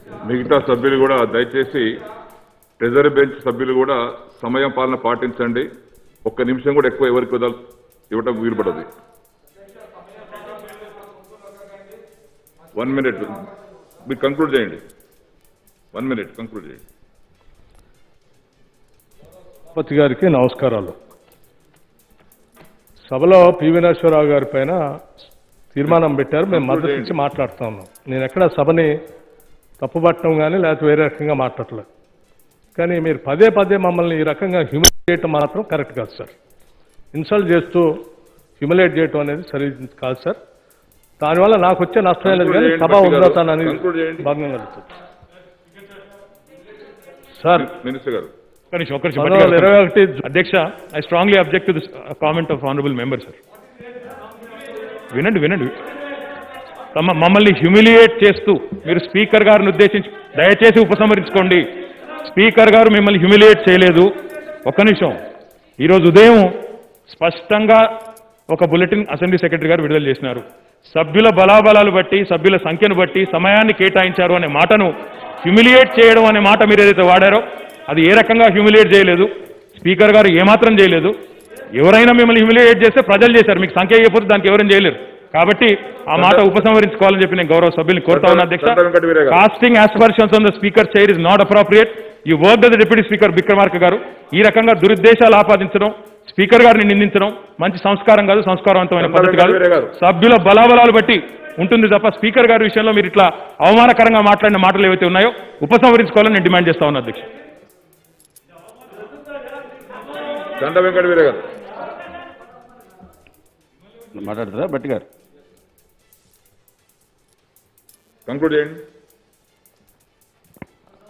మిగతా సభ్యులు కూడా దయచేసి రిజర్వ్ బెంచ్ సభ్యులు కూడా సమయం పాలన పాటించండి ఒక్క నిమిషం కూడా ఎక్కువ ఎవరికి వదల ఇవ్వటం వీలు పడదు వన్ మినిట్ మీరు కంక్లూడ్ చేయండి వన్ మినిట్ కంక్లూడ్ చేయండి సభాపతి గారికి నమస్కారాలు సభలో పివి నరసింహరావు గారి పైన తీర్మానం పెట్టారు మేము మద్దతు ఇచ్చి మాట్లాడుతా ఉన్నాం నేను ఎక్కడ సభని తప్పుపట్టడం కానీ లేకపోతే వేరే రకంగా మాట్లాడలేదు కానీ మీరు పదే పదే మమ్మల్ని ఈ రకంగా హ్యూమిలేట్ చేయటం మాత్రం కరెక్ట్ కాదు సార్ ఇన్సల్ట్ చేస్తూ హ్యూమిలేట్ చేయటం అనేది సరి కాదు సార్ దానివల్ల నాకు వచ్చే నష్టం లేదు కానీ Conclude సభ చేయండి, ఉన్నతాన్ని అనేది Conclude చేయండి. భంగం కలుగుతుంది సార్ మినిస్టర్ గారు ఒక్క నిమిషం, ఒక్క నిమిషం, పంతొమ్మిది వందల భట్టి ఇరవై గారు. ఒకటి అధ్యక్ష I strongly object to this comment of honourable member sir వినండి వినండి తమ మమ్మల్ని హ్యూమిలియేట్ చేస్తూ మీరు స్పీకర్ గారిని ఉద్దేశించి దయచేసి ఉపసంహరించుకోండి స్పీకర్ గారు మిమ్మల్ని హ్యూమిలియేట్ చేయలేదు ఒక్క నిమిషం ఈరోజు ఉదయం స్పష్టంగా ఒక బులెటిన్ అసెంబ్లీ సెక్రటరీ గారు విడుదల చేసినారు సభ్యుల బలాబలాలు బట్టి సభ్యుల సంఖ్యను బట్టి సమయాన్ని కేటాయించారు అనే మాటను హ్యూమిలియేట్ చేయడం అనే మాట మీరు ఏదైతే వాడారో అది ఏ రకంగా హ్యూమిలియేట్ చేయలేదు స్పీకర్ గారు ఏమాత్రం చేయలేదు ఎవరైనా మిమ్మల్ని హ్యూమిలియేట్ చేస్తే ప్రజలు చేశారు మీకు సంఖ్య ఇవ్వకపోతే దానికి ఎవరైనా చేయలేరు కాబట్టి ఆ మాట ఉపసంహరించుకోవాలని చెప్పి నేను గౌరవ సభ్యుల్ని కోరుతా ఉన్నా అధ్యక్ష చంద్ర వెంకట వీరయ్య గారు. Casting aspersions on the speaker chair is not appropriate ఈ work the deputy speaker Vikramarka గారు ఈ రకంగా దురుద్దేశాలు ఆపాదించడం స్పీకర్ గారిని నిందించడం మంచి సంస్కారం కాదు సంస్కారవంతమైన చంద్ర పద్ధతి కాదు వెంకట వీరయ్య గారు. సభ్యుల బలాబలాలు బట్టి ఉంటుంది తప్ప స్పీకర్ గారి విషయంలో మీరు ఇట్లా అవమానకరంగా మాట్లాడిన మాటలు ఏవైతే ఉన్నాయో ఉపసంహరించుకోవాలని నేను డిమాండ్ చేస్తా ఉన్నా అధ్యక్ష చంద్ర వెంకట వీర గారు మాట్లాడతారా బట్టి గారు కంక్లూడ్ చేయండి